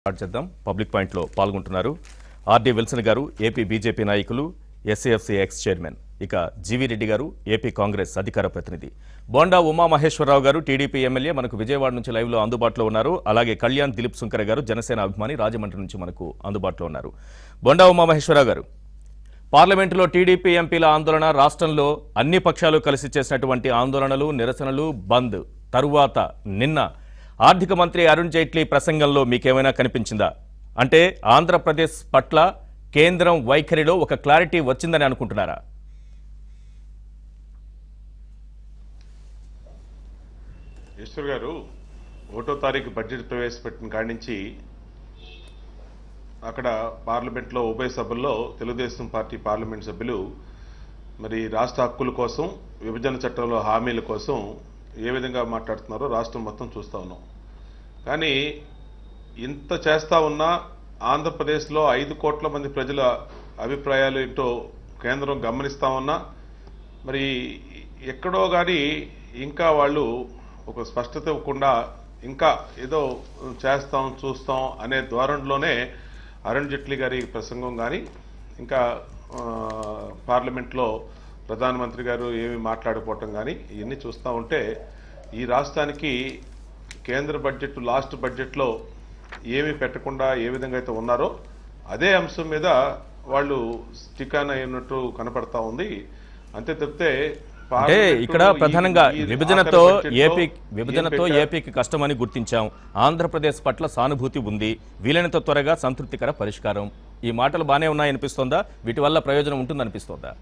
Start చేద్దాం public పాయింట్లో పాల్గొంటున్నారు ఆర్డీ విల్సన్ గారు ఏపీ బీజేపీ నాయకులు ఎస్ఏఎఫ్సి ఎక్స్ చైర్మన్ ఇక జీవీ రెడ్డి గారు ఏపీ కాంగ్రెస్ అధికార ప్రతినిధి బోండా ఉమామహేశ్వరరావు గారు టీడీపీ ఎమ్మెల్యే మనకు విజయవాడ నుంచి లైవ్లో అందుబాటులో ఉన్నారు అలాగే కళ్యాణ్ దిలీప్ సుంకర గారు జనసేన అభిమాని రాజమండ్రి నుంచి మనకు అందుబాటులో ఉన్నారు బోండా ఉమామహేశ్వరరావు గారు పార్లమెంటులో టీడీపీ ఎంపీల ఆందోళన రాష్ట్రంలో అన్ని పక్షాలు కలిసి చేసినటువంటి ఆందోళనలు నిరసనలు బంద్ తరువాత నిన్న ఆర్థిక మంత్రి అరుణ్ జైట్లీ ప్రసంగంలో మీకేమైనా కనిపించిందా అంటే ఆంధ్రప్రదేశ్ పట్ల కేంద్రం వైఖరిలో ఒక క్లారిటీ వచ్చిందని అనుకుంటున్నారా ఈశ్వర్ గారు ఒకటో తారీఖు బడ్జెట్ ప్రవేశపెట్టిన కాడి నుంచి అక్కడ పార్లమెంట్లో ఉభయ సభల్లో తెలుగుదేశం పార్టీ పార్లమెంట్ సభ్యులు మరి రాష్ట్ర హక్కుల కోసం విభజన చట్టంలో హామీల కోసం ఏ విధంగా మాట్లాడుతున్నారో రాష్ట్రం మొత్తం చూస్తా ఉన్నాం కానీ ఇంత చేస్తా ఉన్నా ఆంధ్రప్రదేశ్లో ఐదు కోట్ల మంది ప్రజల అభిప్రాయాలు ఏంటో కేంద్రం గమనిస్తా ఉన్నా మరి ఎక్కడో కానీ ఇంకా వాళ్ళు ఒక స్పష్టత ఇవ్వకుండా ఇంకా ఏదో చేస్తాం చూస్తాం అనే ధోరణిలోనే అరుణ్ జైట్లీ గారి ప్రసంగం కానీ ఇంకా ఆ, పార్లమెంట్లో ప్రధానమంత్రి గారు ఏమి మాట్లాడిపోవటం కానీ ఇవన్నీ చూస్తూ ఉంటే ఈ రాష్ట్రానికి కేంద్ర బడ్జెట్ లాస్ట్ బడ్జెట్లో ఏమీ పెట్టకుండా ఏ విధంగా అయితే ఉన్నారో అదే అంశం మీద వాళ్ళు స్టికాన్ అయినట్టు కనపడతా ఉంది అంతే తప్పితే అంటే పార్లమెంటులో ఇక్కడ ఈ- ప్రధానంగా ఈ విభజనతో ఆఖరి బడ్జెట్లో ఏపీ ఏం విభజనతో పెట్టారు? ఏపీకి కష్టమని గుర్తించాం ఆంధ్రప్రదేశ్ పట్ల సానుభూతి ఉంది వీలైనంత త్వరగా సంతృప్తికర పరిష్కారం ఈ మాటలు బానే ఉన్నాయనిపిస్తోందా వీటి వల్ల ప్రయోజనం ఉంటుందనిపిస్తోందా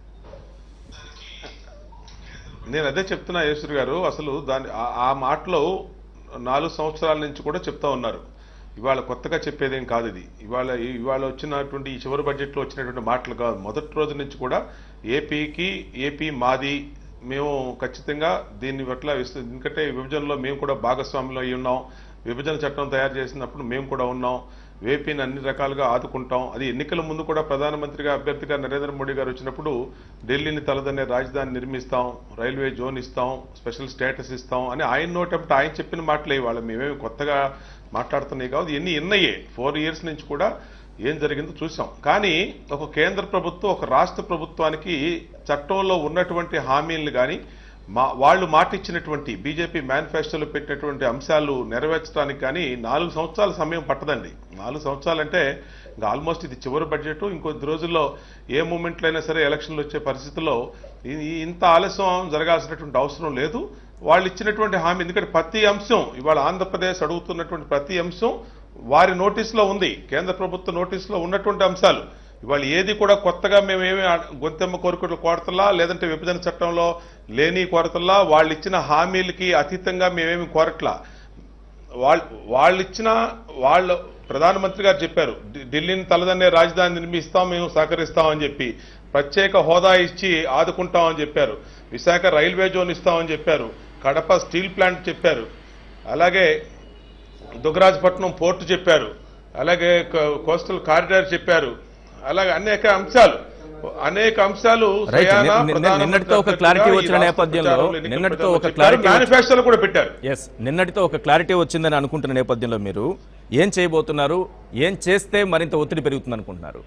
నేను అదే చెప్తున్నా యేశ్వర్ గారు అసలు దాని ఆ- ఆ మాటలో నాలుగు సంవత్సరాల నుంచి కూడా చెప్తా ఉన్నారు ఇవాళ కొత్తగా చెప్పేదేం కాదు ఇది ఇవాళ ఇవాళ వచ్చినటువంటి ఈ చివరి బడ్జెట్లో వచ్చినటువంటి మాటలు కాదు మొదటి రోజు నుంచి కూడా ఏపీకి ఏపీ మాది మేము ఖచ్చితంగా దీన్ని పట్ల విస్తృ- ఎందుకంటే ఈ విభజనలో మేము కూడా భాగస్వాములు అయి ఉన్నాం విభజన చట్టం తయారు చేసినప్పుడు మేము కూడా ఉన్నాం వేపీని అన్ని రకాలుగా ఆదుకుంటాం అది ఎన్నికల ముందు కూడా ప్రధానమంత్రిగా అభ్యర్థిగా నరేంద్ర మోడీ గారు వచ్చినప్పుడు ఢిల్లీని తలదన్నే రాజధాని నిర్మిస్తాం రైల్వే జోన్ ఇస్తాం స్పెషల్ స్టేటస్ ఇస్తాం అని ఆయన నోటప్పుడు ఆయన చెప్పిన మాటలే ఇవాళ మేమేమి కొత్తగా మాట్లాడుతున్నాయి కాదు ఇవన్నీ ఇన్నయ్యే ఫోర్ ఇయర్స్ నుంచి కూడా ఏం జరిగిందో చూసాం కానీ ఒక కేంద్ర ప్రభుత్వం ఒక రాష్ట్ర ప్రభుత్వానికి చట్టంలో ఉన్నటువంటి హామీలను కానీ మా వాళ్ళు మాట ఇచ్చినటువంటి బీజేపీ మేనిఫెస్టోలో పెట్టినటువంటి అంశాలు నెరవేర్చడానికి కానీ నాలుగు సంవత్సరాల సమయం పట్టదండి నాలుగు సంవత్సరాలంటే ఇంకా ఆల్మోస్ట్ ఇది చివరి బడ్జెట్ ఇంకొద్ది రోజుల్లో ఏ మూమెంట్లో అయినా సరే ఎలక్షన్లు వచ్చే పరిస్థితుల్లో ఇది ఇంత ఆలస్యం జరగాల్సినటువంటి అవసరం లేదు వాళ్ళు ఇచ్చినటువంటి హామీ ఎందుకంటే ప్రతి అంశం ఇవాళ ఆంధ్రప్రదేశ్ అడుగుతున్నటువంటి ప్రతి అంశం వారి నోటీసులో ఉంది కేంద్ర ప్రభుత్వ నోటీసులో ఉన్నటువంటి అంశాలు ఇవాళ ఏది కూడా కొత్తగా మేమేమి ఆ- గొంతెమ్మ కోరికలు కోరతల్లా లేదంటే విభజన చట్టంలో లేని కోరతల్లా వాళ్ళు ఇచ్చిన హామీలకి అతీతంగా మేమేమి కోరట్లా వాళ్ళు వాళ్ళు ఇచ్చిన వాళ్ళు ప్రధానమంత్రి గారు చెప్పారు ఢి- ఢిల్లీని తలదన్నే రాజధాని నిర్మిస్తాం మేము సహకరిస్తామని చెప్పి ప్రత్యేక హోదా ఇచ్చి ఆదుకుంటామని చెప్పారు విశాఖ రైల్వే జోన్ ఇస్తామని చెప్పారు కడప స్టీల్ ప్లాంట్ చెప్పారు అలాగే దుగ్గరాజపట్నం పోర్టు చెప్పారు అలాగే కో- కోస్టల్ కారిడార్ చెప్పారు అలాగే అనేక అంశాలు అనేక అంశాలు రైట్. స్వయానా నిన్న- నిన్న- ప్రధానమంత్రి నిన్నటితో ఒక అభ్యర్థిగా క్లారిటీ ఈ వచ్చిన రాష్ట్ర నేపథ్యంలో ప్రచారంలో ఎన్నికల నిన్నటితో ప్రచారంలో ఒక చెప్పారు. క్లారిటీ వచ్చి- మేనిఫెస్టోలో కూడా పెట్టారు ఎస్ నిన్నటితో ఒక క్లారిటీ వచ్చిందని అనుకుంటున్న నేపథ్యంలో మీరు ఏం చేయబోతున్నారు ఏం చేస్తే మరింత ఒత్తిడి పెరుగుతుంది అనుకుంటున్నారు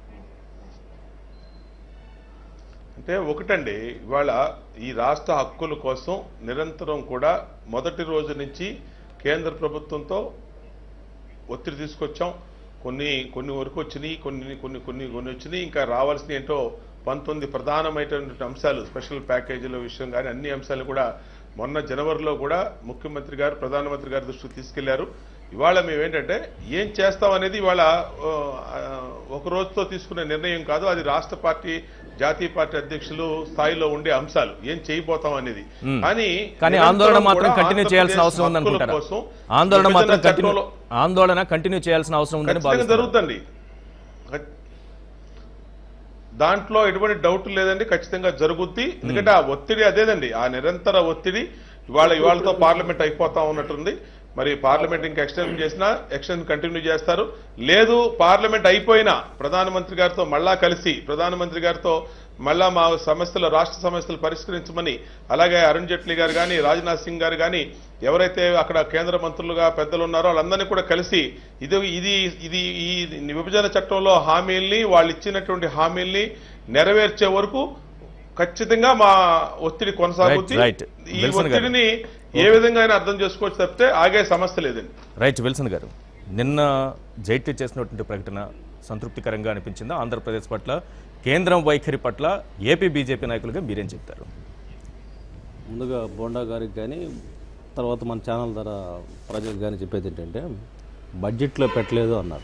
అంటే ఒకటండి ఇవాళ ఈ రాష్ట్ర హక్కుల కోసం నిరంతరం కూడా మొదటి రోజు నుంచి కేంద్ర ప్రభుత్వంతో ఒత్తిడి తీసుకొచ్చాం కొన్ని కొన్ని వరకు వచ్చినాయి కొన్ని కొన్ని కొన్ని కొన్ని వచ్చినాయి ఇంకా రావాల్సిన ఏంటో పంతొమ్మిది ప్రధానమైనటువంటి అంశాలు స్పెషల్ ప్యాకేజీల విషయం కానీ అన్ని అంశాలు కూడా మొన్న జనవరిలో కూడా ముఖ్యమంత్రి గారు ప్రధానమంత్రి గారి దృష్టికి తీసుకెళ్లారు ఇవాళ మేమేంటంటే ఏం చేస్తాం అనేది ఇవాళ ఆ, ఒక రోజుతో తీసుకునే నిర్ణయం కాదు అది రాష్ట్ర పార్టీ జాతీయ పార్టీ అధ్యక్షులు స్థాయిలో ఉండే అంశాలు ఏం చేయబోతాం అనేది కానీ కానీ నిరంతరం ఆందోళన మాత్రం కూడా కంటిన్యూ చేయాల్సిన ఆంధ్రప్రదేశ్ అవసరం హక్కుల ఉందనుకుంటారా కోసం ఆందోళన విభజన మాత్రం కంటిన్యూ చట్టంలో ఆందోళన కంటిన్యూ చేయాల్సిన అవసరం ఉందని ఖచ్చితంగా భావిస్తున్నారు జరుగుతుంది దాంట్లో ఎటువంటి డౌట్ లేదండి ఖచ్చితంగా జరుగుద్ది ఎందుకంటే ఆ ఒత్తిడి అదేదండి ఆ నిరంతర ఒత్తిడి ఇవాళ ఇవాళతో పార్లమెంట్ అయిపోతా ఉన్నట్టుంది మరి పార్లమెంట్ ఇంకా ఎక్స్టెండ్ చేసినా ఎక్స్టెండ్ కంటిన్యూ చేస్తారు లేదు పార్లమెంట్ అయిపోయినా ప్రధానమంత్రి గారితో మళ్ళా కలిసి ప్రధానమంత్రి గారితో మళ్ళా మా సమస్యలు రాష్ట్ర సమస్యలు పరిష్కరించమని అలాగే అరుణ్ జైట్లీ గారు కానీ రాజ్నాథ్ సింగ్ గారు కానీ ఎవరైతే అక్కడ కేంద్ర మంత్రులుగా పెద్దలు ఉన్నారో వాళ్ళందరినీ కూడా కలిసి ఇది ఇది ఇది ఈ విభజన చట్టంలో హామీల్ని వాళ్ళు ఇచ్చినటువంటి హామీల్ని నెరవేర్చే వరకు ఖచ్చితంగా మా ఒత్తిడి కొనసాగుతుంది Right, right. ఈ విల్సన్ గారు. ఒత్తిడిని ఏ విధంగా అయినా అర్థం చేసుకోవచ్చు తప్పితే ఆగే సమస్య లేదండి రైట్ విల్సన్ గారు నిన్న జైట్లీ చేసినటువంటి ప్రకటన సంతృప్తికరంగా అనిపించిందా ఆంధ్రప్రదేశ్ పట్ల కేంద్రం వైఖరి పట్ల ఏపీ బీజేపీ నాయకులుగా మీరేం చెప్తారు ముందుగా బోండా గారికి కానీ తర్వాత మన ఛానల్ ద్వారా ప్రజలకు కానీ చెప్పేది ఏంటంటే బడ్జెట్లో పెట్టలేదు అన్నారు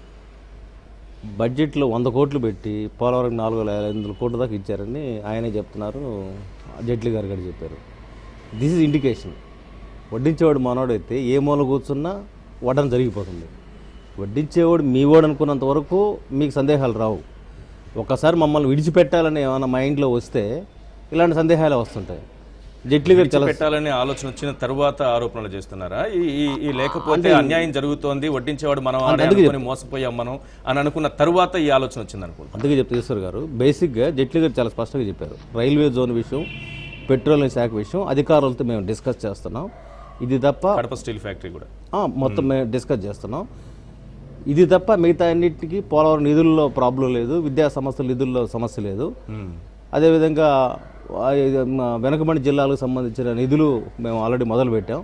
బడ్జెట్లో వంద కోట్లు పెట్టి పోలవరం నాలుగు వేల ఐదు వందల కోట్ల దాకా ఇచ్చారని ఆయనే చెప్తున్నారు జైట్లీ గారు కూడా చెప్పారు దిస్ ఇస్ ఇండికేషన్ వడ్డించేవాడు మనోడైతే ఏ మూల కూర్చున్నా వడ్డం జరిగిపోతుంది వడ్డించేవాడు మీ వాడు అనుకున్నంత వరకు మీకు సందేహాలు రావు ఒకసారి మమ్మల్ని విడిచిపెట్టాలని ఏమైనా మైండ్లో వస్తే ఇలాంటి సందేహాలు వస్తుంటాయి జైట్లీ గారు చాలా పెట్టాలనే ఆలోచన వచ్చిన తరువాత ఆరోపణలు చేస్తున్నారా ఈ ఈ- ఈ లేకపోతే అన్యాయం జరుగుతోంది వడ్డించేవాడు మనం ఆడే అనుకుని మోసపోయాం మనం అని అనుకున్న తరువాత ఈ ఆలోచన వచ్చింది అనుకుంటా అందుకే చెప్తే ఈశ్వర్ గారు బేసిక్గా జైట్లీ గారు చాలా స్పష్టంగా చెప్పారు రైల్వే జోన్ విషయం పెట్రోలియం శాఖ విషయం అధికారులతో మేము డిస్కస్ చేస్తున్నాం ఇది తప్ప కడప స్టీల్ ఫ్యాక్టరీ కూడా ఆ, మొత్తం మేము డిస్కస్ చేస్తున్నాం ఇది తప్ప మిగతా అన్నిటికీ పోలవరం నిధుల్లో ప్రాబ్లం లేదు విద్యా సంస్థల నిధుల్లో సమస్య లేదు అదేవిధంగా ఆ, ఇది, మా వెనకబడి జిల్లాలకు సంబంధించిన నిధులు మేము ఆల్రెడీ మొదలుపెట్టాం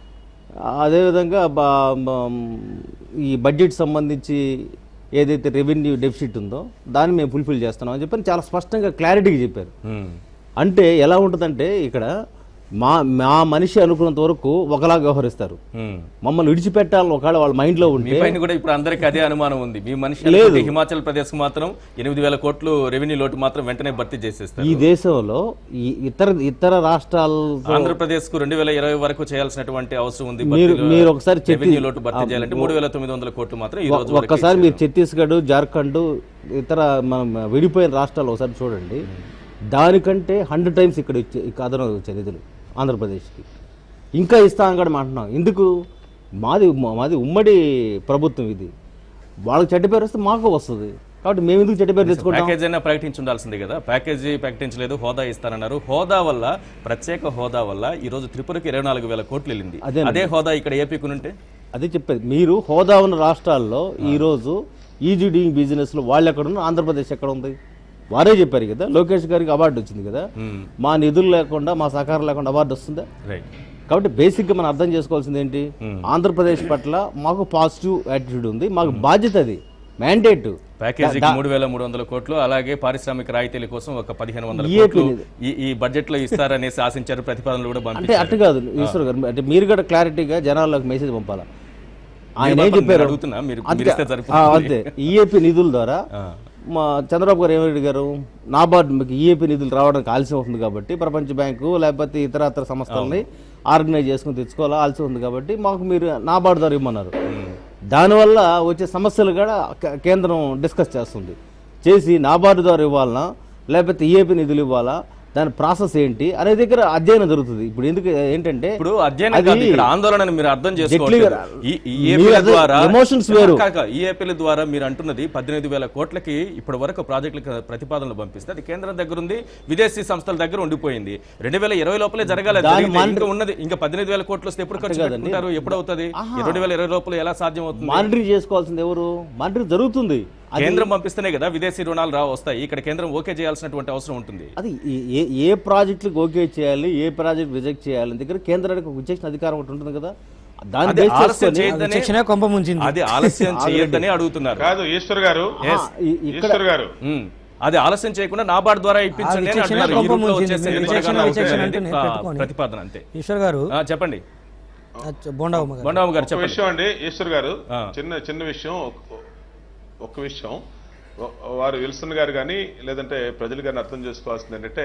అదేవిధంగా బా- బా- ఈ బడ్జెట్ సంబంధించి ఏదైతే రెవెన్యూ డెఫిసిట్ ఉందో దాన్ని మేము ఫుల్ఫిల్ చేస్తున్నాం అని చెప్పని చాలా స్పష్టంగా క్లారిటీగా చెప్పారు మ్మ్. అంటే ఎలా ఉంటుందంటే ఇక్కడ మా మా మనిషి అనుకున్నంత వరకు ఒకలా వ్యవహరిస్తారు మ్మ్. మమ్మల్ని విడిచిపెట్టాలని ఒకవేళ వాళ్ళ మైండ్లో మీ ఉంటే పైన కూడా ఇప్పుడు అందరికీ అదే అనుమానం ఉంది మీ మనిషి అనుకుంటే హిమాచల్ ప్రదేశ్ మాత్రం ఎనిమిది వేల కోట్లు రెవెన్యూ లోటు మాత్రం వెంటనే భర్తీ చేసేస్తారు ఈ దేశంలో ఈ ఇతర ఇతర రాష్ట్రాలతో ఆంధ్రప్రదేశ్ కు రెండు వేల ఇరవై వరకు చేయాల్సినటువంటి అవసరం ఉంది మీరు భర్తీలో మీరు ఒకసారి చెత్తి- రెవెన్యూ లోటు భర్తీ చేయాలంటే మూడు వేల తొమ్మిది వందల కోట్లు మాత్రం ఈ రోజు వరకు ఒక్కసారి మీరు ఛత్తీస్గఢ్ జార్ఖండ్ ఇతర మనం విడిపోయిన రాష్ట్రాలు ఒకసారి చూడండి దానికంటే హండ్రెడ్ టైమ్స్ ఇక్కడ ఇచ్చే ఈ అదనం వచ్చే నిధులు ఆంధ్రప్రదేశ్కి ఇంకా ఇస్తామని కూడా అంటున్నాం ఎందుకు మాది మాది ఉమ్మడి ప్రభుత్వం ఇది వాళ్ళకి చెడ్డ పేరు వస్తే మాకు వస్తుంది కాబట్టి మేము ఎందుకు చెడ్డ పేరు తెచ్చుకుంటాం ప్యాకేజ్ అయినా ప్రకటించి ఉండాల్సింది కదా ప్యాకేజీ ప్రకటించలేదు హోదా ఇస్తానన్నారు హోదా వల్ల ప్రత్యేక హోదా వల్ల ఈ రోజు త్రిపురకి ఇరవై నాలుగు వేల కోట్లు వెళ్ళింది అదేనండి. అదే హోదా ఇక్కడ ఏపీకి ఉంటే అదే చెప్పేది మీరు హోదా ఉన్న రాష్ట్రాల్లో ఈరోజు ఈజీ డూయింగ్ బిజినెస్లో వాళ్ళు ఎక్కడ ఉన్నారు ఆంధ్రప్రదేశ్ ఎక్కడ ఉంది వారే చెప్పారు కదా లోకేష్ గారికి అవార్డు వచ్చింది కదా మా నిధులు లేకుండా మా సహకారం లేకుండా అవార్డు వస్తుందా రైట్ కాబట్టి బేసిక్గా మనం అర్థం చేసుకోవాల్సింది ఏంటి ఆంధ్రప్రదేశ్ పట్ల మాకు పాజిటివ్ యాటిట్యూడ్ ఉంది మాకు బాధ్యత అది మ్యాండేట్ ప్యాకేజీకి మూడు వేల మూడు వందల కోట్లు అలాగే పారిశ్రామిక రాయితీల కోసం ఒక పదిహేను వందల EAP కోట్లు నిధి. ఈ ఈ బడ్జెట్ లో ఇస్తారనేసి ఆశించారు ప్రతిపాదనలు కూడా అంటే పంపించారు అట్టు కాదు ఈశ్వర్ గారు అంటే మీరు కూడా క్లారిటీగా జనాల్లోకి మెసేజ్ పంపాలా ఆయన ఏం పంపండి, చెప్పారు నేను అడుగుతున్నా, మీరు- అంతే, మీరు ఇస్తే ఆ, సరిపోతుంది. అంతే ఈఏపీ నిధుల ద్వారా మా చంద్రబాబు గారు ఏమని అడిగారు నాబార్డు మీకు ఈఏపీ నిధులు రావడానికి ఆలస్యం అవుతుంది కాబట్టి ప్రపంచ బ్యాంకు లేకపోతే ఇతర ఇతర సంస్థలని ఆర్గనైజ్ చేసుకుని తెచ్చుకోవాలా ఆలస్యం ఉంది కాబట్టి మాకు మీరు నాబార్డు ద్వారా ఇమ్మన్నారు దానివల్ల వచ్చే సమస్యలు కూడా కే- కేంద్రం డిస్కస్ చేస్తుంది చేసి నాబార్డు ద్వారా ఇవ్వాలనా లేకపోతే ఈఏపీ నిధులు ఇవ్వాలా దాని ప్రాసెస్ ఏంటి అనే దగ్గర అధ్యయనం జరుగుతుంది ఇప్పుడు ఎందుకు ఏంటంటే ఇప్పుడు అధ్యయనం అది- కాదు ఇక్కడ ఆందోళనని మీరు అర్థం జైట్లీ చేసుకోవట్లేదు గారు, ఈ- ఈ మీరు ఏపీల అదే ద్వారా emotions వేరు. కాక, ఈ ఏపీల ద్వారా మీరు అంటున్నది పద్దెనిమిది వేల కోట్లకి ఇప్పటి వరకు ప్రాజెక్టులకు ప్రతిపాదనలు పంపిస్తే అది కేంద్రం దగ్గర ఉంది విదేశీ సంస్థల దగ్గర ఉండిపోయింది రెండు వేల ఇరవై లోపలే జరగాలి అది దాని జరిగితే మానిటర్- ఇంకా ఉన్నది ఇంకా పద్దెనిమిది వేల కోట్లు వస్తే ఎప్పుడు ఖర్చు కాదండి. పెట్టుకుంటారు ఎప్పుడు అవుతుంది రెండు వేల ఇరవై లోపల ఎలా సాధ్యం అవుతుంది మానిటరింగ్ చేసుకోవాల్సింది ఎవరు మానిటరింగ్ జరుగుతుంది అది- కేంద్రం పంపిస్తేనే కదా విదేశీ రుణాలు రా వస్తాయి ఇక్కడ కేంద్రం ఓకే చేయాల్సినటువంటి అవసరం ఉంటుంది అది ఏ- ఏ ఏ ప్రాజెక్టులకు ఓకే చేయాలి ఏ ప్రాజెక్ట్ రిజెక్ట్ చేయాలి దగ్గర కేంద్రానికి ఒక విచక్షణ అధికారం ఒకటి ఉంటుంది కదా దాన్ని అది బేస్ ఆలస్యం చేసుకొని చేయొద్దని శిక్షణ కొంప ముంచింది అది ఆలస్యం చేయొద్దని అడుగుతున్నారు కాదు ఈశ్వర్ గారు ఆ, ఈ- ఇక్కడ ఈశ్వర్ గారు ఉమ్. అది ఆలస్యం చేయకుండా నాబార్డు ద్వారా ఇప్పించండి అని విచక్షణ అంటున్నారు. ఈ కోపం రూట్లో వచ్చింది. వచ్చేస్తే విచక్షణ, త్వరగా అవుతుంది విచక్షణ అనేది అంటూ ప్ర- పెట్టుకొని. ప్రతిపాదన అంతే ఈశ్వర్ గారు ఆ, చెప్పండి బోండాబొమ్మ గారు బొండాబు గారు ఒక చెప్పండి విషయం అండి ఈశ్వర్ గారు ఆ. చిన్న చిన్న విషయం ఒక- ఒక విషయం వా- వారు విల్సన్ గారు కానీ లేదంటే ప్రజలు కానీ అర్థం చేసుకోవాల్సింది ఏంటంటే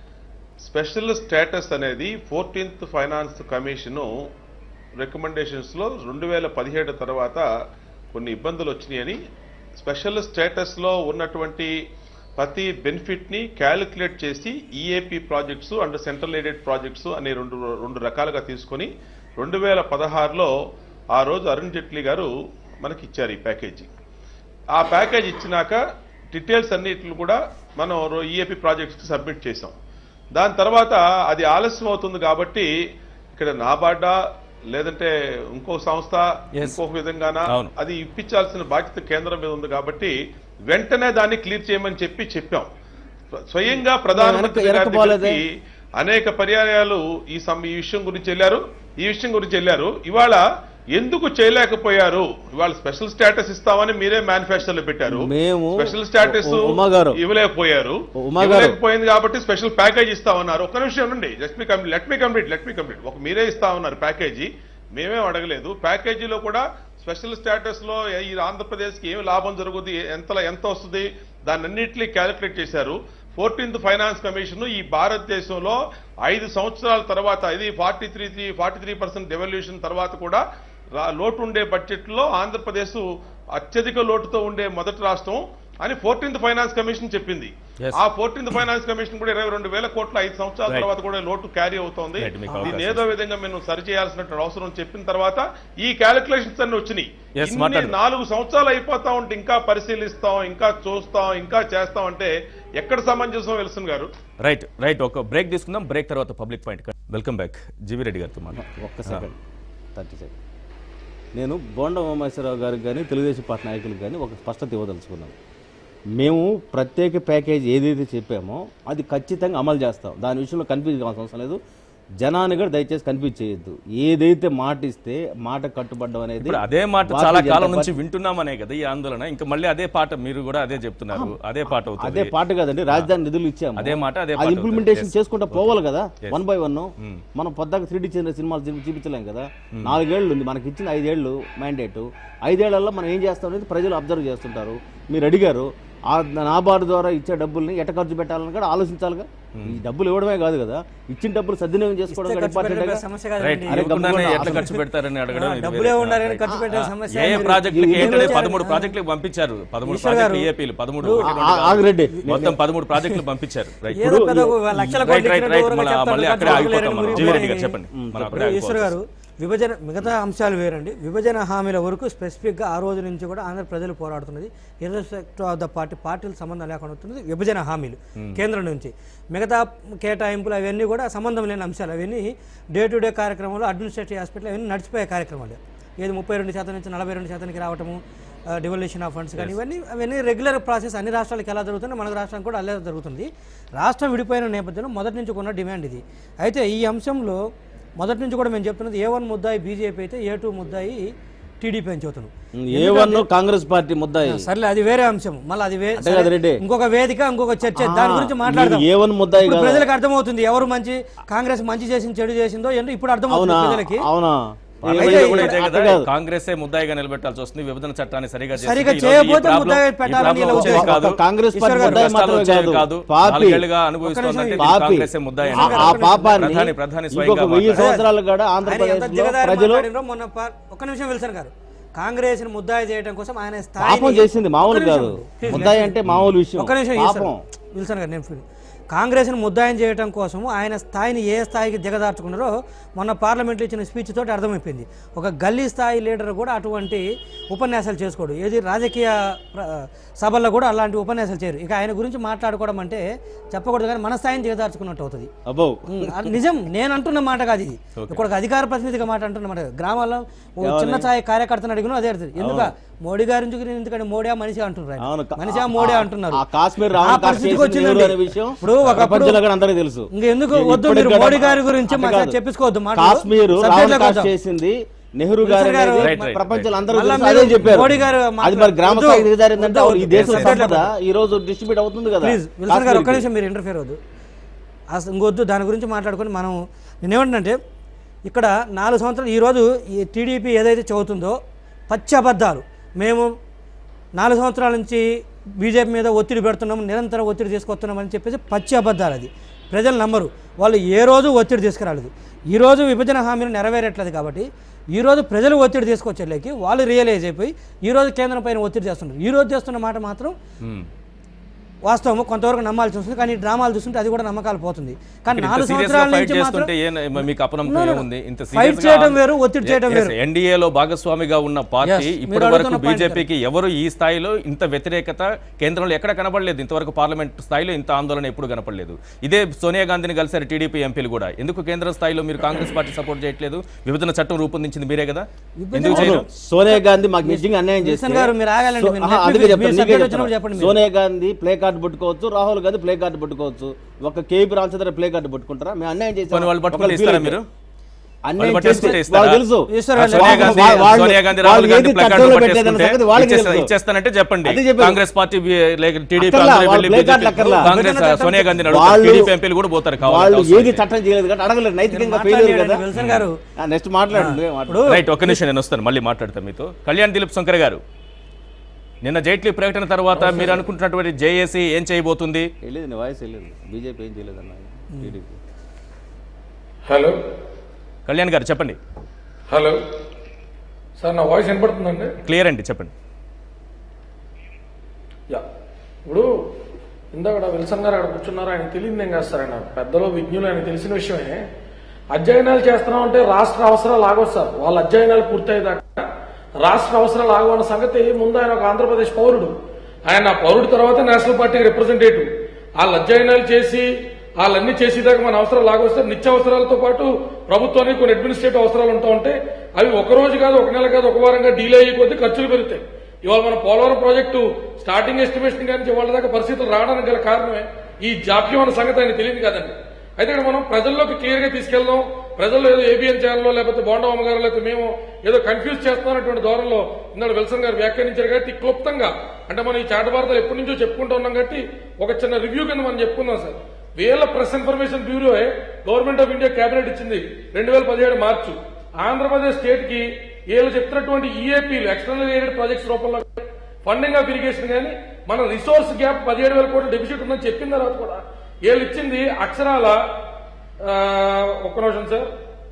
స్పెషల్ స్టేటస్ అనేది ఫోర్టీన్త్ ఫైనాన్స్ కమిషన్ రికమెండేషన్స్ లో రెండు వేల పదిహేడు తర్వాత కొన్ని ఇబ్బందులు వచ్చినాయని స్పెషల్ స్టేటస్ లో ఉన్నటువంటి ప్రతి బెనిఫిట్ ని క్యాలిక్యులేట్ చేసి EAP projects and central aided projects అనే రెండు రెండు రకాలుగా తీసుకొని రెండు వేల పదహారులో ఆ రోజు అరుణ్ జైట్లీ గారు మనకి ఇచ్చారు ఈ ప్యాకేజీ ఆ ప్యాకేజ్ ఇచ్చినాక డీటెయిల్స్ అన్నిటిని కూడా మనం ఈఏపీ ప్రాజెక్ట్స్కి సబ్మిట్ చేసాం దాని తర్వాత అది ఆలస్యం అవుతుంది కాబట్టి ఇక్కడ నాబార్డా లేదంటే ఇంకో సంస్థ Yes. ఇంకొక విధంగానా అవును. అది ఇప్పించాల్సిన బాధ్యత కేంద్రం మీద ఉంది కాబట్టి వెంటనే దాన్ని క్లియర్ చేయమని చెప్పి చెప్పాం స్వయంగా ప్రధానమంత్రి వెనక్కి- గారి వెనక్కి పోలేదే? దగ్గరికి అనేక పర్యాయాలు ఈ సం ఈ విషయం గురించి వెళ్ళారు ఈ విషయం గురించి వెళ్ళారు ఇవాళ ఎందుకు చేయలేకపోయారు ఇవాళ స్పెషల్ స్టేటస్ ఇస్తామని మీరే మేనిఫెస్టోలో పెట్టారు మేము స్పెషల్ స్టేటస్ ఉ- ఉమా గారు. ఇవ్వలేకపోయారు ఉమా గారు. ఇవ్వలేకపోయింది కాబట్టి స్పెషల్ ప్యాకేజ్ ఇస్తామన్నారు ఒక్క నిమిషం ఉండండి just me complete let me complete let me complete ఒక మీరే ఇస్తామన్నారు ప్యాకేజీ మేమేం అడగలేదు ప్యాకేజీలో కూడా స్పెషల్ స్టేటస్ లో ఈ ఆంధ్రప్రదేశ్ కి ఏమి లాభం జరుగుతుంది ఎంత ఎంత వస్తుంది దాన్ని అన్నింటినీ క్యాలిక్యులేట్ చేశారు ఫోర్టీన్త్ ఫైనాన్స్ కమిషన్ ఈ భారతదేశంలో ఐదు సంవత్సరాల తర్వాత ఇది forty three three forty three percent devolution తర్వాత కూడా రా- లోటు ఉండే బడ్జెట్ లో ఆంధ్రప్రదేశ్ అత్యధిక లోటుతో ఉండే మొదటి రాష్ట్రం అని ఫోర్టీన్త్ ఫైనాన్స్ కమిషన్ చెప్పింది Yes. ఆ ఫోర్టీన్త్ ఫైనాన్స్ కమిషన్ కూడా ఇరవై రెండు వేల కోట్ల ఐదు సంవత్సరాల Right. తర్వాత కూడా లోటు క్యారీ అవుతోంది Right, మీకు దీన్ని అవకాశం ఏదో విధంగా మేము సరి చేయాల్సిన అవసరం చెప్పిన తర్వాత ఈ క్యాలిక్యులేషన్స్ అన్ని వచ్చినాయి Yes, ఇన్ని మాట్లాడండి. నాలుగు సంవత్సరాలు అయిపోతా ఉంటే ఇంకా పరిశీలిస్తాం ఇంకా చూస్తాం ఇంకా చేస్తాం అంటే ఎక్కడ సమంజసం విల్సన్ గారు రైట్ రైట్ ఒక బ్రేక్ తీసుకుందాం బ్రేక్ తర్వాత public point welcome back GV Reddy గారితో మాట ఒక్క సెకండ్ థర్టీ సెకండ్ నేను బోండ ఉమామేశ్వరరావు గారికి కానీ తెలుగుదేశం పార్టీ నాయకులకు కానీ ఒక స్పష్టత ఇవ్వదలుచుకున్నాను మేము ప్రత్యేక ప్యాకేజ్ ఏదైతే చెప్పామో అది ఖచ్చితంగా అమలు చేస్తాం దాని విషయంలో కన్ఫ్యూజ్ కావాల్సిన అవసరం లేదు జనాన్ని కూడా దయచేసి కన్ఫ్యూజ్ చేయొద్దు ఏదైతే మాట ఇస్తే మాట కట్టుబడ్డం అనేది ఇప్పుడు అదే మాట భారతీయ చాలా జనతా కాలం నుంచి పార్టీ- వింటున్నామనే కదా ఈ ఆందోళన ఇంకా మళ్ళీ అదే పాట మీరు కూడా అదే చెప్తున్నారు అదే పాట అదే అవుతుంది పాట కదండి రాజధాని నిధులు ఇచ్చాము అదే మాట, అదే అది పాట ఇంప్లిమెంటేషన్ అవుతుంది. చేసుకుంటా పోవాలి కదా Yes. వన్ బై వన్ మనం పొద్దాక త్రీ డి సినిమాలు చూపి- చూపించలేం కదా నాలుగేళ్లు ఉంది మనకి ఇచ్చిన ఐదేళ్లు మ్యాండేట్ ఐదేళ్లలో మనం ఏం చేస్తాం అనేది ప్రజలు అబ్జర్వ్ చేస్తుంటారు మీరు అడిగారు ఆ నాబార్డు ద్వారా ఇచ్చే డబ్బుల్ని ఎట ఖర్చు పెట్టాలని కూడా ఆలోచించాలిగా ఈ డబ్బులు ఇవ్వడమే కాదు కదా ఇచ్చిన డబ్బులు సద్వినియోగం చేసుకోవడం కూడా ఖర్చు ఇంపార్టెంట్ పెట్టడం సమస్య రైట్ కాదండి అరే ఇవ్వకుండానే గమ్మున ఎట్లా అసలు- ఖర్చు పెడతారని అడగడం ఇది డబ్బులే వేరే. ఉండాలి కానీ రైట్. ఖర్చు పెట్టే సమస్య ఏ ఏ మీరు- ప్రాజెక్టులకి ఇది ఏంటంటే ఏం పదమూడు చేయాలి? ప్రాజెక్టులకు పంపించారు పదమూడు ఈశ్వర్ గారు, ప్రాజెక్టులు ఏపీలు పదమూడు ఆ- ఒకటి ఆ- ఆగరెడ్డి. మొత్తం పదమూడు ప్రాజెక్టులు పంపించారు రైట్ ఏదో పెద్ద లక్షల రైట్ కోట్లు రైట్ ఇచ్చినట్టు రైట్ ఎవరో మళ్ళీ చెప్తారు, మళ్ళీ అక్కడే ఖర్చు ఆగిపోతాం లేరని మనం మీరు జీవి రెడ్డి గారు చెప్పండి. చెప్పండి మనం అక్కడే ఇప్పుడు ఈశ్వర్ ఆగిపోతాం గారు విభజన మిగతా అంశాలు వేరండి విభజన హామీల వరకు స్పెసిఫిక్గా ఆ రోజు నుంచి కూడా ఆంధ్ర ప్రజలు పోరాడుతున్నది ఇర్రెస్పెక్టివ్ ఆఫ్ ద పార్టీ పార్టీల సంబంధం లేకుండా అవుతున్నది విభజన హామీలు కేంద్రం నుంచి మిగతా కేటాయింపులు అవన్నీ కూడా సంబంధం లేని అంశాలు అవన్నీ డే టు డే కార్యక్రమాలు అడ్మినిస్ట్రేటివ్ హాస్పిటల్ అవన్నీ నడిచిపోయే కార్యక్రమాలు ఏది ముప్పై రెండు శాతం నుంచి నలభై రెండు శాతానికి రావటము డివల్యూషన్ ఆఫ్ ఫండ్స్ కానీ ఇవన్నీ అవన్నీ రెగ్యులర్ ప్రాసెస్ అన్ని రాష్ట్రాలకు ఎలా జరుగుతుంది మన రాష్ట్రానికి కూడా అలాగే జరుగుతుంది రాష్ట్రం విడిపోయిన నేపథ్యంలో మొదటి నుంచి ఉన్న డిమాండ్ ఇది అయితే ఈ అంశంలో మొదటి నుంచి కూడా మేము చెప్తున్నది ఏ వన్ ముద్దాయి బీజేపీ అయితే ఏ టూ ముద్దాయి టీడీపీ అని చెబుతున్నాం ఏ వన్ కాంగ్రెస్ పార్టీ ముద్దాయి సర్లే అది వేరే అంశం మళ్ళీ అది వే- అంటే కదా రెడ్డి. ఇంకొక వేదిక ఇంకొక చర్చ దాని గురించి మాట్లాడదాం ఏ వన్ ముద్దాయి ఇప్పుడు కాదా? ప్రజలకు అర్థమవుతుంది ఎవరు మంచి కాంగ్రెస్ మంచి చేసింది చెడు చేసిందో ఏంటో ఇప్పుడు అర్థమవుతుంది అవునా ప్రజలకి అవునా పార్లమెంట్లో కూడా ఇదే అట్లా కదా కాదు. కాంగ్రెసే ముద్దాయిగా నిలబెట్టాల్సి వస్తుంది విభజన చట్టాన్ని సరిగా చేస్తే సరిగా ఈ రోజు ఈ చేయకపోతే ప్రాబ్లం- ముద్దాయి ఈ పెట్టాలని ప్రాబ్లం ఇలా వచ్చేది ఉద్దేశం. కాదు ఒక కాంగ్రెస్ పార్టీ ఈశ్వర్ గారు ముద్దాయి కష్టాలు మాత్రమే వచ్చేది కాదు కాదు పాపి నాలుగేళ్లుగా అనుభవిస్తోందంటే పాపి కాంగ్రెసే ముద్దాయి ఆ- ఆ పాపాన్ని ప్రధాని ప్రధాని ఇంకొక స్వయంగా వెయ్యి మాట్లాడారు. సంవత్సరాలు కూడా ఆయన ఆంధ్రప్రదేశ్ ఎంత లో దిగజారి ప్రజలు మాట్లాడినో మొన్న పా- ఒక్క నిమిషం విల్సన్ గారు కాంగ్రెస్ ముద్దాయి చేయడం కోసం ఆయన స్థాయిని- పాపం చేసింది మామూలు ఒక్క కాదు నిమిషం. Please, ముద్దాయి let- అంటే మామూలు విషయం ఒక్క నిమిషం పాపం విల్సన్ విల్సన్ గారు నేను ఫిల్- కాంగ్రెస్ను ముద్దాయం చేయడం కోసం ఆయన స్థాయిని ఏ స్థాయికి దిగదార్చుకున్నారో మొన్న పార్లమెంట్లో ఇచ్చిన స్పీచ్ తోటి అర్థమైపోయింది ఒక గల్లీ స్థాయి లీడర్ కూడా అటువంటి ఉపన్యాసాలు చేసుకోడు ఏది రాజకీయ ప్ర- సభల్లో కూడా అలాంటి ఉపన్యాసాలు చేయరు ఇక ఆయన గురించి మాట్లాడుకోవడం అంటే చెప్పకూడదు కానీ మన స్థాయిని దిగదార్చుకున్నట్టు అవుతుంది అబ్బో ఉమ్, అది నిజం నేను అంటున్న మాట కాదు ఇది ఇక్కడ ఒక అధికార ప్రతినిధిగా మాట అంటున్న మాట కాదు. గ్రామాల్లో ఓ చిన్న స్థాయి కార్యకర్తను అడిగినా అదే అడుగుతుంది ఎందుకు మోడీ గారి నుంచి ఎందుకంటే మోడీ మనిషి అంటున్నారు ఆయన. అవును మనిషి మోడీ అంటున్నారు ఆ కాశ్మీర్ ఆ రావణ కాస్ట్ పరిస్థితికి చేసింది వచ్చిందండి. ఎవరు అనే విషయం ఇప్పుడు ఒకప్పుడు ప్రపంచంలో కూడా అందరికీ తెలుసు ఇంకెందుకు ఇది వద్దు ఇప్పటికి మీరు కూడా మోడీ గారి గురించి అట్లా మాకు కాదు. చెప్పుకోవద్దు మాటలు. కాశ్మీర్ Subject రావణ లోకి కాస్ట్ వద్దాం. చేసింది నెహ్రూ విల్సన్ గారు గారు, అనేది రైట్, రైట్, ప్రపంచంలో అందరూ మళ్ళా తెలుసు. మీరు అదే చెప్పారు మోడీ గారు అది మరి గ్రామ వద్దు, స్థాయికి దిగజారిందంటే వద్దు, ఈ దేశం subject లోకి సంపద వద్దాం. ఈ రోజు డిస్ట్రిబ్యూట్ అవుతుంది కదా ప్లీజ్ విల్సన్ గారు ఒక్క కాశ్మీర్కి. నిమిషం మీరు ఇంటర్ఫేర్ అవ్వద్దు అసలు ఇంకొద్దు దాని గురించి మాట్లాడుకొని మనం నేనేమంటున్నంటే ఇక్కడ నాలుగు సంవత్సరాలు ఈరోజు ఈ టీడీపీ ఏదైతే చదువుతుందో పచ్చి అబద్ధాలు మేము నాలుగు సంవత్సరాల నుంచి బీజేపీ మీద ఒత్తిడి పెడుతున్నాము నిరంతరం ఒత్తిడి తీసుకొస్తున్నామని చెప్పేసి పచ్చి అబద్ధాలు అది ప్రజలు నమ్మరు వాళ్ళు ఏ రోజు ఒత్తిడి తీసుకురాలేదు ఈ రోజు విభజన హామీలు నెరవేరట్లేదు కాబట్టి ఈ రోజు ప్రజలు ఒత్తిడి తీసుకొచ్చేలేకి వాళ్ళు రియలైజ్ అయిపోయి ఈ రోజు కేంద్రం పైన ఒత్తిడి చేస్తున్నారు ఈ రోజు చేస్తున్న మాట మాత్రం ఉమ్. వాస్తవము కొంతవరకు నమ్మాల్సి వస్తుంది కానీ ఈ డ్రామాలు చూస్తుంటే అది కూడా నమ్మకాలు పోతుంది కానీ ఇంత నాలుగు serious గా సంవత్సరాల ఫైట్ నుంచి చేస్తుంటే మాత్రం ఏ- మీకు అపనమ్మకం No, no, no. ఏముంది ఇంత ఫైట్ చేయడం వేరు, ఒత్తిడి చేయడం వేరు. ఎన్డీఏలో భాగస్వామిగా ఉన్న పార్టీ Yes, మీరు ఇప్పటి వరకు అడుగుతున్న point బీజేపీకి ఎవరు ఈ స్థాయిలో ఇంత వ్యతిరేకత కేంద్రంలో ఎక్కడ కనపడలేదు ఇంతవరకు పార్లమెంట్ స్థాయిలో ఇంత ఆందోళన ఎప్పుడు కనపడలేదు ఇదే సోనియా గాంధీని కలిసారు టీడీపీ ఎంపీలు కూడా ఎందుకు కేంద్ర స్థాయిలో మీరు కాంగ్రెస్ పార్టీ సపోర్ట్ చేయట్లేదు విభజన చట్టం రూపొందించింది మీరే కదా ఎందుకు చేయరు సోనియా గాంధీ మాకు నిజంగా అన్యాయం చేస్తే కిషన్ గారు, మీరు ఆగాలండి. సో- మీరు ఆహా, నెట్ అందుకే మీరు చెప్తాను, subject నీకే వచ్చినప్పుడు చెప్తాను. చెప్పండి మీరు. సోనియా గాంధీ ప్లే కార్డు పట్టుకోవచ్చు రాహుల్ గాంధీ ప్లే కార్డు పట్టుకోవచ్చు ఒక కేపీ రామచంద్ర ప్లే కార్డు పట్టుకుంటారా మేము అన్యాయం చేసాం పోనీ వాళ్ళు పట్టుకుంటే ఒకళ్ళు ఇస్తారా feel మీరు? అయితే. అన్యాయం వాళ్ళు పట్టేసుకుంటే చేస్తే ఇస్తారా? వాళ్ళకి తెలుసు ఇస్తారు ఆ సోనియా గాంధీ వాళ్ళు- వాళ్ళు- సోనియా గాంధీ వాళ్ళు రాహుల్ గాంధీ ఏది ప్లకార్డులు చట్టంలో పెట్టేదన్న పట్టేసుకుంటే సంగతి వాళ్ళకి ఇచ్చేస్తా- తెలుసు. ఇచ్చేస్తానంటే చెప్పండి అది చెప్పేది. కాంగ్రెస్ పార్టీ టీడీపీ అక్కర్లా, వాళ్ళు ప్లే కార్డులు అక్కర్లా. కాంగ్రెస్ ఆ, సోనియా గాంధీ వాళ్ళు- టీడీపీ ఎంపీలు కూడా పోతారు వాళ్ళు కావాలి ఏది చట్టం చేయలేదు కాబట్టి అడగలేదు నైతికంగా ఫెయిల్ మాట్లాడండి, కదా విల్సన్ గారు. నెక్స్ట్ మాట్లాడండి మాట్లాడు రైట్ ఒక్క నిమిషం నేను వస్తాను మళ్ళీ మాట్లాడతాను మీతో కళ్యాణ్ దిలీప్ శంకర్ గారు నిన్న జైట్లీ ప్రకటన తర్వాత మీరు అనుకుంటున్నటువంటి జేఏసీ ఏం చేయబోతుంది వెళ్ళేది నీ వాయిస్ వెళ్ళేది బీజేపీ ఏం చేయలేదు అన్న టీడీపీ హలో కళ్యాణ్ గారు చెప్పండి హలో సార్ నా వాయిస్ వినపడుతుందండి క్లియర్ అండి చెప్పండి యా ఇప్పుడు ఇందాక విల్సన్ గారు అక్కడ కూర్చున్నారు ఆయన తెలియదు ఏం కాదు సార్ ఆయన పెద్దలో విజ్ఞులు ఆయన తెలిసిన విషయమే అధ్యయనాలు చేస్తున్నామంటే రాష్ట్ర అవసరాలు ఆగవు సార్ వాళ్ళ అధ్యయనాలు పూర్తయ్యేదాకా రాష్ట్ర అవసరాలు ఆగవన్న సంగతి ముందు ఆయన ఒక ఆంధ్రప్రదేశ్ పౌరుడు ఆయన ఆ పౌరుడు తర్వాత నేషనల్ పార్టీకి రిప్రజెంటేటివ్ వాళ్ళ అధ్యయనాలు చేసి వాళ్ళన్నీ చేసేదాకా మన అవసరాలు ఆగొస్తే నిత్య అవసరాలతో పాటు ప్రభుత్వానికి కొన్ని అడ్మినిస్ట్రేటివ్ అవసరాలు ఉంటా ఉంటే అవి ఒక రోజు కాదు ఒక నెల కాదు ఒక వారంగా డీలే అయ్యే కొద్దీ ఖర్చులు పెరుగుతాయి ఇవాళ మన పోలవరం ప్రాజెక్టు స్టార్టింగ్ ఎస్టిమేషన్ కానీ వాళ్ళ దాకా పరిస్థితులు రావడానికి గల కారణమే ఈ జాప్యం అన్న సంగతి ఆయన తెలియదు కదండి అయితే ఇక్కడ మనం ప్రజల్లోకి క్లియర్ గా తీసుకెళ్దాం ప్రజల్లో ఏదో ఏబిఎన్ ఛానల్లో లేకపోతే బోండవమ్మ గారు లేకపోతే మేము ఏదో కన్ఫ్యూజ్ చేస్తున్నటువంటి ధోరణిలో ఇందాడు విల్సన్ గారు వ్యాఖ్యానించారు కాబట్టి క్లుప్తంగా అంటే మనం ఈ చాటభారతలు ఎప్పటి నుంచో చెప్పుకుంటూ ఉన్నాం కాబట్టి ఒక చిన్న రివ్యూ కింద మనం చెప్పుకుందాం సార్ వేల press information bureau government of India cabinet ఇచ్చింది రెండు వేల పదిహేడు మార్చు ఆంధ్రప్రదేశ్ స్టేట్ కి వీళ్ళు చెప్తున్నటువంటి ఈఏపీలు ఎక్స్టర్నల్ ఎయిడెడ్ ప్రాజెక్ట్స్ రూపంలో ఫండింగ్ ఆఫ్ ఇరిగేషన్ కానీ మన రిసోర్స్ గ్యాప్ పదిహేడు వేల కోట్ల డెఫిసిట్ ఉందని చెప్పిన తర్వాత కూడా వీళ్ళు ఇచ్చింది అక్షరాల ఆ, ఒక్క నిమిషం sir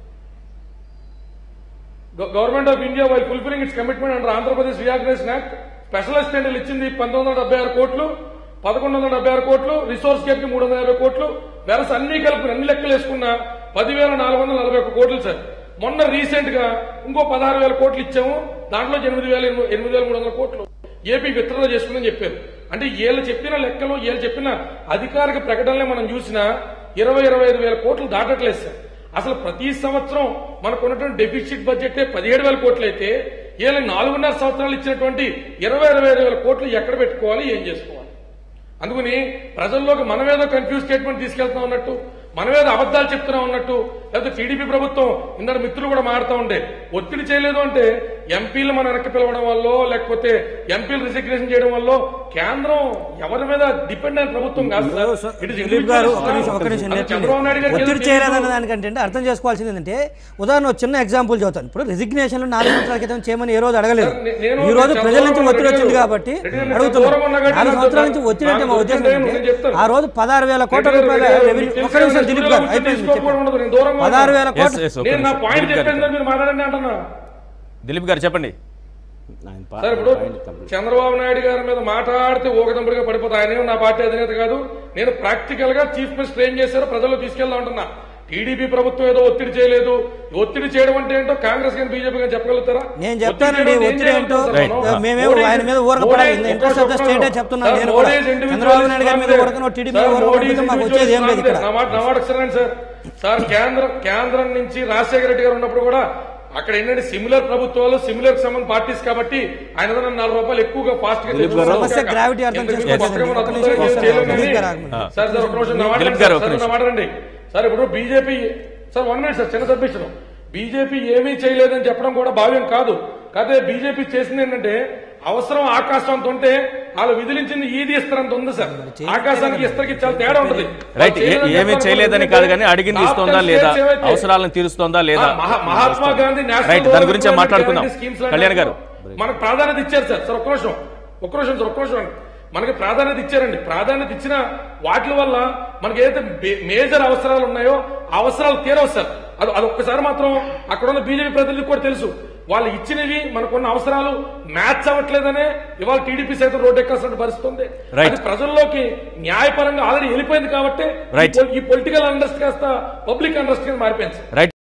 government of India while fulfilling its commitment under Andhra Pradesh reorganisation act special అసిస్టెంట్లు ఇచ్చింది పంతొమ్మిది వందల డెబ్బై ఆరు కోట్లు పదకొండు వందల డెబ్బై ఆరు కోట్లు రిసోర్స్ గ్యాప్ కి మూడు వందల యాభై కోట్లు వెరస్ అన్ని కలిపి అన్ని లెక్కలు వేసుకున్న పదివేల నాలుగు వందల నలభై ఒక్క కోట్లు సార్ మొన్న రీసెంట్ గా ఇంకో పదహారు వేల కోట్లు ఇచ్చాము దాంట్లో ఎనిమిది వేల ఎనిమిది వేల మూడు వందల కోట్లు ఏపీ విత్డ్రా చేసుకుందని చెప్పారు అంటే వీళ్ళు చెప్పిన లెక్కలు వీళ్ళు చెప్పిన అధికారిక ప్రకటనలే మనం చూసినా ఇరవై ఇరవై ఐదు వేల కోట్లు దాటట్లేదు సార్ అసలు ప్రతి సంవత్సరం మనకు ఉన్నటువంటి డెఫిసిట్ బడ్జెట్ పదిహేడు వేల కోట్లు అయితే వీళ్ళ నాలుగున్నర సంవత్సరాలు ఇచ్చినటువంటి ఇరవై ఇరవై ఐదు వేల కోట్లు ఎక్కడ పెట్టుకోవాలి ఏం చేసుకోవాలి అందుకని ప్రజల్లోకి మనమేదో కన్ఫ్యూజ్ స్టేట్మెంట్ తీసుకెళ్తా ఉన్నట్టు మనమేదో అబద్ధాలు చెప్తున్నా ఉన్నట్టు లేకపోతే టీడీపీ ప్రభుత్వం ఇందరు మిత్రులు కూడా మారుతా ఉండే ఒత్తిడి చేయలేదు అంటే ఎంపీలు మన వెనక్కి పిలవడం వల్ల లేకపోతే ఎంపీలు రిజిగ్నేషన్ చేయడం వల్ల కేంద్రం ఎవరి మీద డిపెండ్ అయిన ప్రభుత్వం కాదు సార్. It is దిలీప్ గారు individual ఒక నిమిషం ఒక system. నిమిషం అది నెట్ చంద్రబాబు నాయుడు గారికి ఒత్తిడి ఏదో చేయలేదన్న తెలియదు. దానికంటే అంటే అర్థం చేసుకోవాల్సింది ఏంటంటే ఉదాహరణ ఒక చిన్న ఎగ్జాంపుల్ చెబుతాను ఇప్పుడు రిజిగ్నేషన్ నాలుగు సంవత్సరాల క్రితం చేయమని ఏ రోజు అడగలేదు నే- నేను ఈ రోజు చంద్రబాబు ప్రజల నుంచి నాయుడు ఒత్తిడి వచ్చింది గారు కాబట్టి రెడ్డి గారు అడుగుతున్నాను దూరం ఉన్నా కానీ నాలుగు నాకు సంవత్సరాల నుంచి ఒత్తిడి అంటే మా నాకు ఉద్దేశం ఒత్తిడి ఏంటంటే నేను చెప్తాను. ఆ రోజు పదహారు వేల కోట్ల రెడ్డి గారు, రూపాయల రెడ్డి గారు, రెవెన్యూ మీకు ఒక్క నిమిషం తెలిసిన దిలీప్ గారు విషయంలో అయిపోయింది తీసుకోకూడదు ఉండదు. నేను దూరంగా పదహారు వేల ఉన్నాను. Yes, కోట్లు yes, ఒక్క నేను నా నిమిషం. పాయింట్ దిలీప్ గారు చెప్పేది మీరు మాట్లాడండి అంటున్నా దిలీప్ గారు చెప్పండి ఆయన పా- సార్ ఇప్పుడు పాయింట్ కంప్లీట్. చంద్రబాబు నాయుడు గారి మీద మాట్లాడితే ఊకదంపుడిగా పడిపోతా ఆయన ఏమో నా పార్టీ అధినేత కాదు నేను ప్రాక్టికల్ గా చీఫ్ మినిస్టర్ ఏం చేశారో ప్రజల్లో తీసుకెళ్దాం అంటున్నా టీడీపీ ప్రభుత్వం ఏదో ఒత్తిడి చేయలేదు ఒత్తిడి చేయడం అంటే ఏంటో కాంగ్రెస్ కానీ బీజేపీ కానీ చెప్పగలుగుతారా నేను చెప్తానండి ఒత్తిడి చేయడం ఒత్తిడి ఏం ఏంటో చేయగలుగుతారు Right. మనం? మేమేమో మోడీ- ఆయన మీద ఊరకపడాలి మోడీ- ఇంట్రెస్ట్ ఆఫ్ ద ఒక్క స్టేటే నిమిషం. చెప్తున్నాను సార్, నేను కూడా మోడీ is individual చంద్రబాబు నాయుడు గారి మీద strong ఊరకనో టీడీపీ సార్, ఊరకనో మోడీ is మాకు individual వచ్చేది ఏం లేదు strong ఇక్కడ నా మాట నా మాట ఒకసారి సార్ సార్ కేంద్రం కేంద్రం నుంచి రాజశేఖర రెడ్డి గారు ఉన్నప్పుడు కూడా అక్కడ ఏంటంటే సిమిలర్ ప్రభుత్వాలు సిమిలర్ సంబంధ పార్టీస్ కాబట్టి ఆయన ఏదైనా నాలుగు రూపాయలు ఎక్కువగా ఫాస్ట్ గా దిలీప్ గారు. తెచ్చుకోవాలి. సమస్య gravity అర్థం ఎందుకు చేసుకోవాలి. పక్కన ఉన్న ఒక్క అతను నిమిషం ఏం వస్తాను. చేయలేము దిలీప్ కానీ- గారు ఆగమని. సార్ సార్ ఒక నిమిషం నా మాట దిలీప్ రండి గారు, సార్. ఒక్క సార్, నా నిమిషం. మాట రండి సార్ ఇప్పుడు BJP sir one minute sir చిన్న సబ్మిషన్ బీజేపీ ఏమీ చేయలేదని చెప్పడం కూడా భావ్యం కాదు కాదే బీజేపీ చేసింది ఏంటంటే అవసరం ఆకాశంతో ఉంటే వాళ్ళు విధిలించింది ఈది ఇస్తారంత ఉంది సార్ ఆకాశానికి ఇస్తరికి చాలా తేడా ఉంటుంది రైట్ వాళ్ళు చేయలేదని ఏమీ చెప్పడం చేయలేదని కూడా కాదు కానీ అడిగింది టాప్ ఇస్తోందా టెన్ లేదా స్టేట్స్ ఏవైతే- అవసరాలను తీరుస్తోందా లేదా ఆ, మహా- మహాత్మా గాంధీ నేషనల్ రైట్ దాని గురించి డెవలప్మెంట్ మాట్లాడుకుందాం గ్యారంటీ స్కీమ్స్ లాంటి కళ్యాణ్ గారు మనకు ప్రాధాన్యత ఇచ్చారు సార్ సార్ ఒక్క నిమిషం ఒక్క నిమిషం సార్ ఒక్క నిమిషం అండి. మనకి ప్రాధాన్యత ఇచ్చారండి ప్రాధాన్యత ఇచ్చిన వాటి వల్ల మనకి ఏదైతే బే- మేజర్ అవసరాలు ఉన్నాయో ఆ అవసరాలు తీరవు సార్ అది అది ఒక్కసారి మాత్రం అక్కడ ఉన్న బీజేపీ ప్రతినిధికి కూడా తెలుసు వాళ్ళు ఇచ్చినవి మనకున్న అవసరాలు మ్యాచ్ అవ్వట్లేదనే ఇవాళ టీడీపీ సైతం రోడ్డు ఎక్కాల్సిన పరిస్థితి ఉంది Right. అది ప్రజల్లోకి న్యాయపరంగా ఆల్రెడీ వెళ్ళిపోయింది కాబట్టి Right. ఈ పొలిటికల్ అండర్స్ట్ కాస్త పబ్లిక్ అండర్స్ట్ కింద మారిపోయింది సార్. రైట్